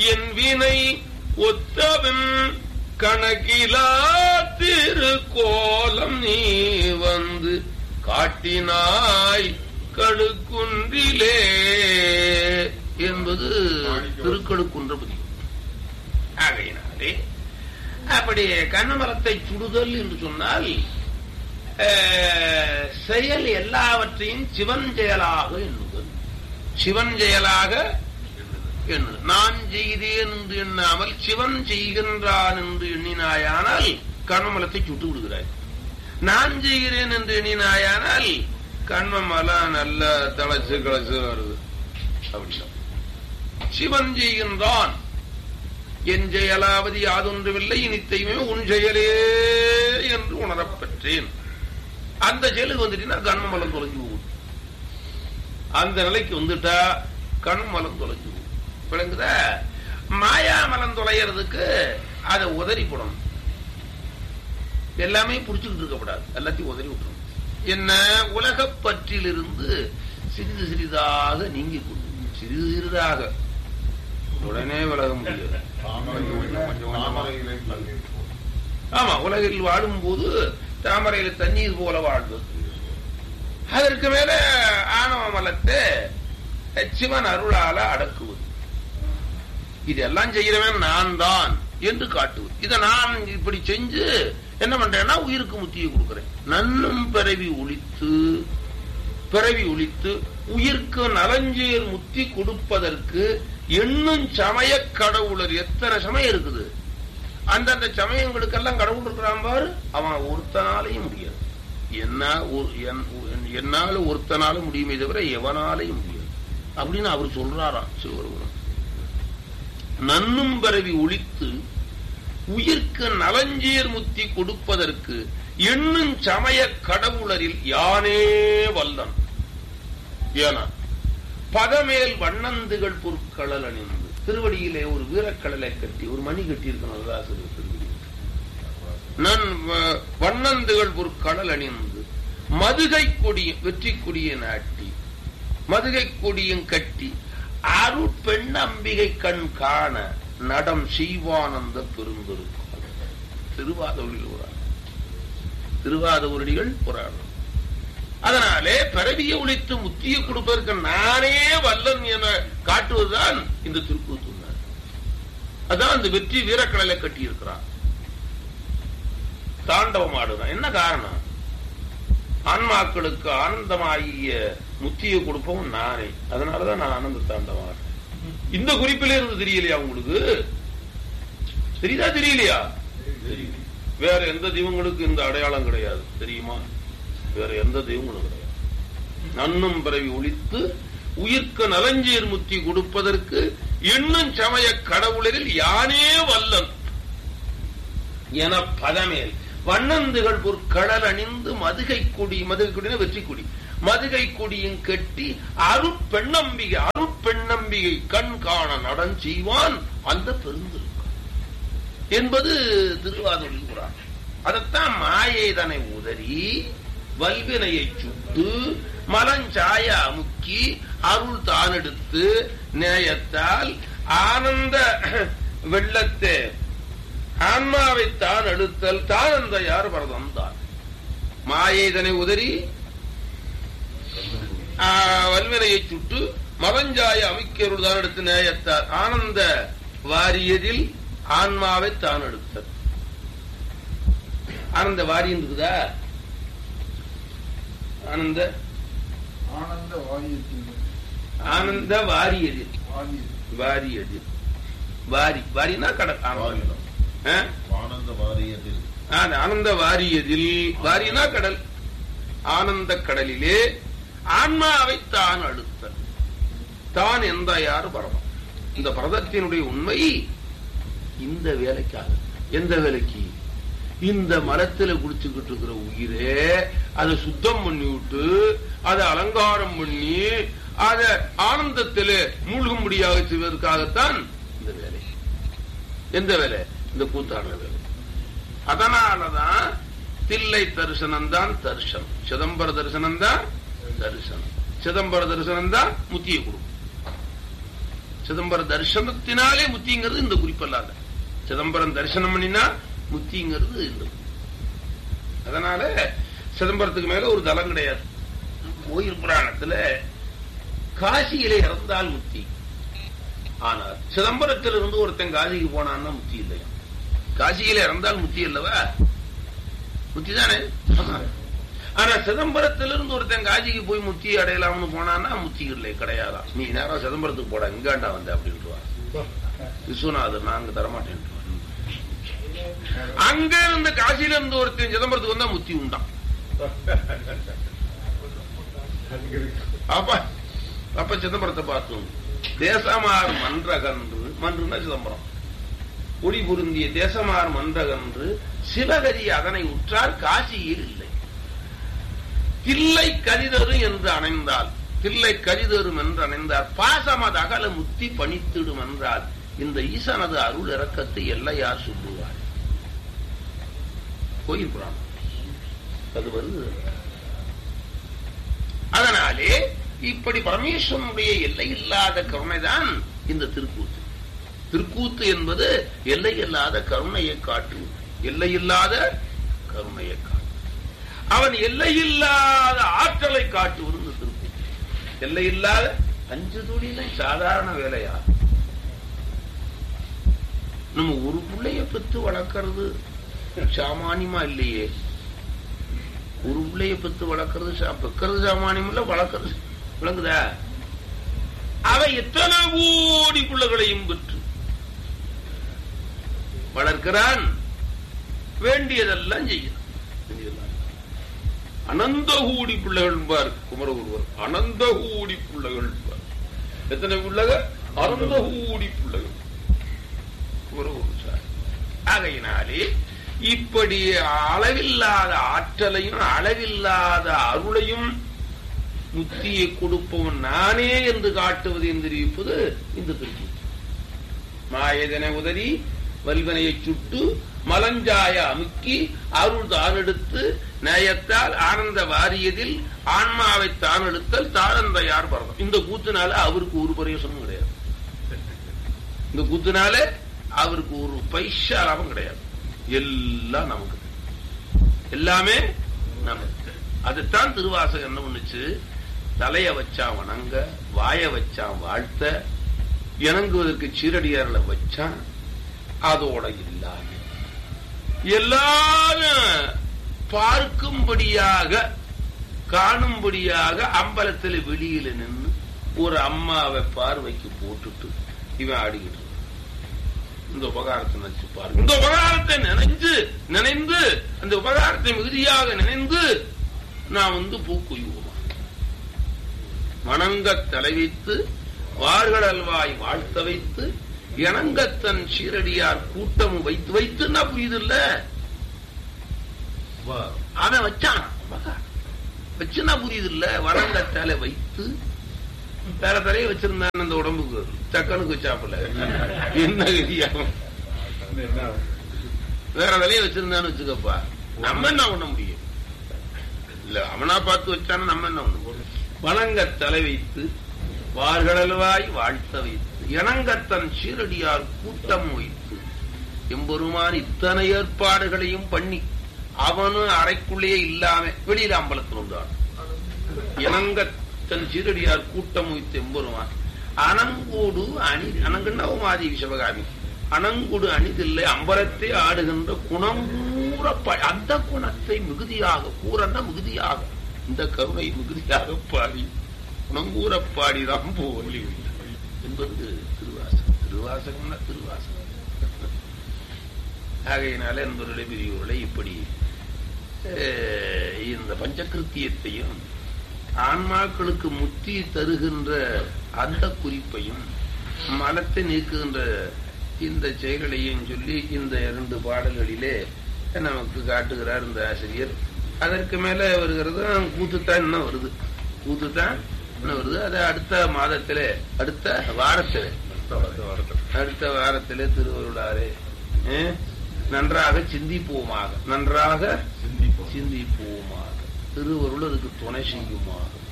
என் வினை ஒத்தவன் கணக்கிலா திருக்கோலம் நீ வந்து காட்டினாய் கடுக்குன்றிலே என்பது திருக்கடுக்குன்ற பதிவு ஆகையினாலே அப்படி கண்ணமரத்தை சுடுதல் என்று சொன்னால் அஹ், செயல் எல்லாவற்றையும் சிவன் செயலாக எண்ணுதல் சிவன் செயலாக எண்ணு நான் செய்தேன் என்று எண்ணாமல் சிவன் செய்கின்றான் என்று எண்ணினாயானால் கண்மமலத்தை சுட்டு விடுகிறாய் நான் செய்கிறேன் என்று எண்ணினாயானால் கண்மமலம் நல்ல தளச்சு களைச்சு வருது அப்படின்னா சிவன் செய்கின்றான் என் செயலாவது யாதொன்றுமில்லை இனித்தையுமே உன் செயலே என்று உணரப் பெற்றேன் அந்த செயலுக்கு வந்துட்டீங்கன்னா கண்மலம் தொலைஞ்சு போகும் அந்த நிலைக்கு வந்துட்டா கண்மலம் தொலைஞ்சு போகும் விளங்குதா மாயாமலம் தொலைகிறதுக்கு அதை உதறி போடணும் எல்லாமே புடிச்சுக்கிட்டு இருக்கக்கூடாது எல்லாத்தையும் உதறி விட்டுரும் என்ன உலகப் பற்றிலிருந்து சிறிது சிறிதாக நீங்கி கொண்டு சிறிது சிறிதாக உடனே விலக முடியாது கொஞ்சம் கொஞ்சம் கொஞ்சம் கொஞ்சமா. தாமரையிலே தண்ணீர் போல். ஆமா உலகில் வாழும்போது தாமரையில தண்ணீர் போல வாழ்வது அதற்கு மேல ஆணவ மலத்தை சிவன் அருளால அடக்குவது இதெல்லாம் செய்கிறவன் நான் தான் என்று காட்டுவது இதை நான் இப்படி செஞ்சு என்ன பண்றேன்னா உயிருக்கு முத்தியை கொடுக்கிறேன் நன்னும் பிறவி ஒழித்து பிறவி ஒழித்து உயிர்க்கு நலஞ்சேர் முத்தி கொடுப்பதற்கு எண்ணும் சமய கடவுளர் எத்தனை சமயம் இருக்குது அந்தந்த சமயங்களுக்கெல்லாம் கடவுள் இருக்கிறான் பாரு அவன் ஒருத்தனாலையும் முடியாது என்ன ஒரு- என்- என்னால ஒருத்தனால முடியுமே தவிர எவனாலையும் முடியாது அப்படின்னு அவர் சொல்றாராம் சிவருமன் நன்னும் பிறவி ஒழித்து உயிர்க்கு நலஞ்சீர் முத்தி கொடுப்பதற்கு எண்ணும் சமய கடவுளரில் யானே வல்லன் ஏனா பதமேல் வண்ணந்துகள் பொருட்களல் அணிந்து திருவடியிலே ஒரு வீரக்கடலை கட்டி ஒரு மணி கட்டி இருக்கணும் ராசர் திருவடி நான் வ- வண்ணந்துகள் பொருட்களல் அணிந்து மதுகை கொடியும் வெற்றி கொடியை நாட்டி மதுகை கொடியும் கட்டி அருட்பெண் அம்பிகை கண் காண நடம் சீவானந்த பெருந்தொருக்கம் திருவாதூரில் ஒரு திருவாதூரடிகள் புராணம் அதனாலே பிறவியை ஒழித்து முத்தியை கொடுப்பதற்கு நானே வல்லன் என காட்டுவதுதான் இந்த திருக்கூத்துனார் அதான் அந்த வெற்றி வீரக்கடலை கட்டி இருக்கிறான் தாண்டவம் ஆடுறான் என்ன காரணம் ஆன்மாக்களுக்கு ஆனந்தமாகிய முத்தியை கொடுப்பவன் நானே அதனாலதான் நான் ஆனந்த தாண்டவம் ஆடுறேன் இந்த குறிப்பிலே இருந்து தெரியலையா உங்களுக்கு தெரியுதா தெரியலையா தெரியும் வேற எந்த தெய்வங்களுக்கு இந்த அடையாளம் கிடையாது தெரியுமா வேற எந்த தெய்வங்களும் கிடையாது நன்னும் பிறவி ஒழித்து உயிர்க்கு நலஞ்சீர் முத்தி கொடுப்பதற்கு எண்ணும் சமய கடவுளரில் யானே வல்லன் என பதமேல் வண்ணந்துகள் பொற்கடல் அணிந்து மதுகை கொடி மதுகை கொடினா வெற்றி கொடி மதுகை கொடியும் கட்டி அருட்பெண்ணம்பிகை அருட்பெண்ணம்பிகை கண் காண நடன் செய்வான் அந்த பெருந்திருக்கும் என்பது திருவாதூரில் புராணம் அதைத்தான் மாயை தனை உதறி வல்வினையை சுட்டு மலஞ்சாய அமுக்கி அருள் தான் எடுத்து நேயத்தால் ஆனந்த வெள்ளத்தை ஆன்மாவை தான் எடுத்தல் தான் அந்த யார் பரதம் தான் மாயை இதனை உதறி ஆ, வல்வினையை சுட்டு மதஞ்சாய அமைக்கருள் தான் எடுத்து நேயத்தார் ஆனந்த வாரியதில் ஆன்மாவை தான் எடுத்தல் ஆனந்த வாரியம் இருக்குதா ஆனந்த ஆனந்த வாரியத்தில் ஆனந்த வாரியதில் வாரியத்தில் வாரியதில் வாரி வாரினா கடல் ஆனந்தம் ஆ? ஆனந்த வாரியத்தில் ஆ, ஆனந்த வாரியதில் வாரினா கடல் ஆனந்த கடலிலே ஆன்மாவை தான் அடுத்தல் தான் எந்த யார் பரதம் இந்த பரதத்தினுடைய உண்மை இந்த வேலைக்காக எந்த வேலைக்கு இந்த மரத்துல குடிச்சுக்கிட்டு இருக்கிற உயிரே அதை சுத்தம் பண்ணி விட்டு அதை அலங்காரம் பண்ணி அதை ஆனந்தத்திலே மூழ்கும்படியாக செய்வதற்காகத்தான் இந்த வேலை எந்த வேலை இந்த கூத்தாடுற வேலை அதனாலதான் தில்லை தரிசனம் தான் தரிசனம் சிதம்பர தரிசனம் தான் தரிசனம் சிதம்பர தரிசனம் தான் முத்திய கொடுக்கும் சிதம்பர தரிசனத்தினாலே முத்திங்கிறது இந்த குறிப்பல்லாத சிதம்பரம் தரிசனம் பண்ணினா முத்திங்கிறது இந்த குறிப்பு. அதனால சிதம்பரத்துக்கு மேல ஒரு தலம் கிடையாது கோயில் புராணத்துல காசியிலே இறந்தால் முத்தி ஆனால் சிதம்பரத்தில் இருந்து ஒருத்தன் காசிக்கு போனான்னா முத்தி இல்லையா காசியில இறந்தால் முத்தி இல்லவா முத்தி தானே ஆனா சிதம்பரத்திலிருந்து ஒருத்தன் காசிக்கு போய் முத்தி அடையலாம்னு போனான்னா முத்தி இல்லை கிடையாதா நீ நேரம் சிதம்பரத்துக்கு போட இங்காண்டா வந்த அப்படின்ட்டுவா விஸ்வநாதர் நாங்க தரமாட்டேன் அங்க இருந்து காசியில இருந்து ஒருத்தன் சிதம்பரத்துக்கு வந்தா முத்தி உண்டான் அப்ப அப்ப சிதம்பரத்தை பார்த்தோம் தேசமார் மன்றகன்று மன்றுனா சிதம்பரம் ஒளி பொருந்திய தேசமார் மன்றகன்று சிவகரி அதனை உற்றார் காசியில் இல்லை தில்லை கரிதரு என்று அணைந்தால் தில்லை கரிதரும் என்று அணைந்தால் பாசமது அகல முத்தி பணித்திடும் என்றால் இந்த ஈசனது அருள் இறக்கத்தை எல்லையார் சொல்லுவார் கோயில் புராணம் அது வருது அதனாலே இப்படி பரமேஸ்வரனுடைய எல்லையில்லாத கருணைதான் இந்த திருக்கூத்து திருக்கூத்து என்பது எல்லையில்லாத கருணையை காட்டும் எல்லையில்லாத கருணையை காட்டும் அவன் எல்லையில்லாத ஆற்றலை காட்டுவது இந்த திருக்கூத்து எல்லையில்லாத அஞ்சு தொழிலை சாதாரண வேலையா நம்ம ஒரு பிள்ளைய பெத்து வளர்க்கறது சாமானியமா இல்லையே ஒரு பிள்ளைய பெத்து வளர்க்கறது சா- பெக்கறது சாமானியம் இல்ல வளர்க்கறது விளங்குதா அவ எத்தனை கோடி பிள்ளைகளையும் பெற்று வளர்க்கிறான் வேண்டியதெல்லாம் செய்யறான் வேண்டியதெல்லாம். அனந்த கூடி பிள்ளைகள் பார் குமரகுருவர் அனந்த கூடி பிள்ளைகள் பார் எத்தனை பிள்ளைகள் அனந்த கூடி பிள்ளைகள் குமரகுரு சார் ஆகையினாலே இப்படி அளவில்லாத ஆற்றலையும் அளவில்லாத அருளையும் முத்தியை கொடுப்பவன் நானே என்று காட்டுவது என்று தெரிவிப்பது இந்த திருப்பி மாயதனை உதறி வல்வனையை சுட்டு மலஞ்சாய அமுக்கி அருள் தான் எடுத்து நேயத்தால் ஆனந்த வாரியதில் ஆன்மாவை தான் எடுத்தல் தானந்த யார் பரதம் இந்த கூத்துனால அவருக்கு ஒரு பிரயோசனம் கிடையாது இந்த கூத்துனால அவருக்கு ஒரு பைசா லாபம் கிடையாது எல்லாம் நமக்கு எல்லாமே நமக்கு அதுதான் திருவாசகம் என்ன பண்ணுச்சு தலைய வச்சான் வணங்க வாய வச்சான் வாழ்த்த இணங்குவதற்கு சீரடியாரில் வச்சான் அதோட இல்லாம எல்லாரும் பார்க்கும்படியாக காணும்படியாக அம்பலத்தில் வெளியில நின்று ஒரு அம்மாவை பார்வைக்கு போட்டுட்டு இவன் ஆடிக்கிட்டு இருக்கான். இந்த உபகாரத்தை நினைச்சு பாருங்க இந்த உபகாரத்தை நினைஞ்சு நினைந்து அந்த உபகாரத்தை மிகுதியாக நினைந்து நான் வந்து பூக்குயுவோமா வணங்கத் தலை வைத்து வார்களல்வாய் வாழ்த்த வைத்து இணங்கத்தன் சீரடியார் கூட்டம் வைத்து வைத்துன்னா புரியுது இல்ல அவன் வச்சான் உபகாரம். வச்சுன்னா புரியுது இல்ல வணங்கத்தால வைத்து வேற தலையை வச்சிருந்தான் அந்த உடம்புக்கு சக்கனுக்கு வச்சாப்புல என்ன கதியாகும் வேற தலையை வச்சிருந்தான்னு வச்சுக்கப்பா நம்ம என்ன பண்ண முடியும் இல்ல அவனா பார்த்து வச்சானா நம்ம என்ன பண்ண முடியும் வணங்க தலை வைத்து வார்களல்வாய் வாழ்த்த வைத்து இணங்கத்தன் சீரடியார் கூட்டம் வைத்து எம்பெருமான் இத்தனை ஏற்பாடுகளையும் பண்ணி அவனும் அறைக்குள்ளேயே இல்லாம வெளியில அம்பலத்தில் இருந்தான் இணங்கத்தன் சீரடியார் கூட்டம் வைத்து எம்பெருமான் அனங்கூடு அணி அனங்குன்னா உமாதி சிவகாமி அனங்குடு அணிதில்லை அம்பலத்தை ஆடுகின்ற குணம் கூற ப- அந்த குணத்தை மிகுதியாக கூறன்னா மிகுதியாக இந்த கருணை மிகுதியாக பாடி குணங்கூற பாடிதான் போலி என்பது திருவாசகம் திருவாசகம்னா திருவாசகம் ஆகையினால என்பவருடைய பெரியவர்களை இப்படி அஹ், இந்த பஞ்சகிருத்தியத்தையும் ஆன்மாக்களுக்கு முத்தி தருகின்ற அந்த குறிப்பையும் மலத்தை நீக்குகின்ற இந்த செயல்களையும் சொல்லி இந்த இரண்டு பாடல்களிலே நமக்கு காட்டுகிறார் இந்த ஆசிரியர் அதற்கு மேல வருகிறது கூத்துத்தான் இன்னும் வருது கூத்துத்தான் இன்னும் வருது அது அடுத்த மாதத்திலே அடுத்த வாரத்திலே அடுத்த வாரத்திலே திருவருளாரே அஹ், நன்றாக சிந்திப்போமாக நன்றாக சிந்திப்போமாக திருவருள் அதுக்கு துணை செய்யுமாக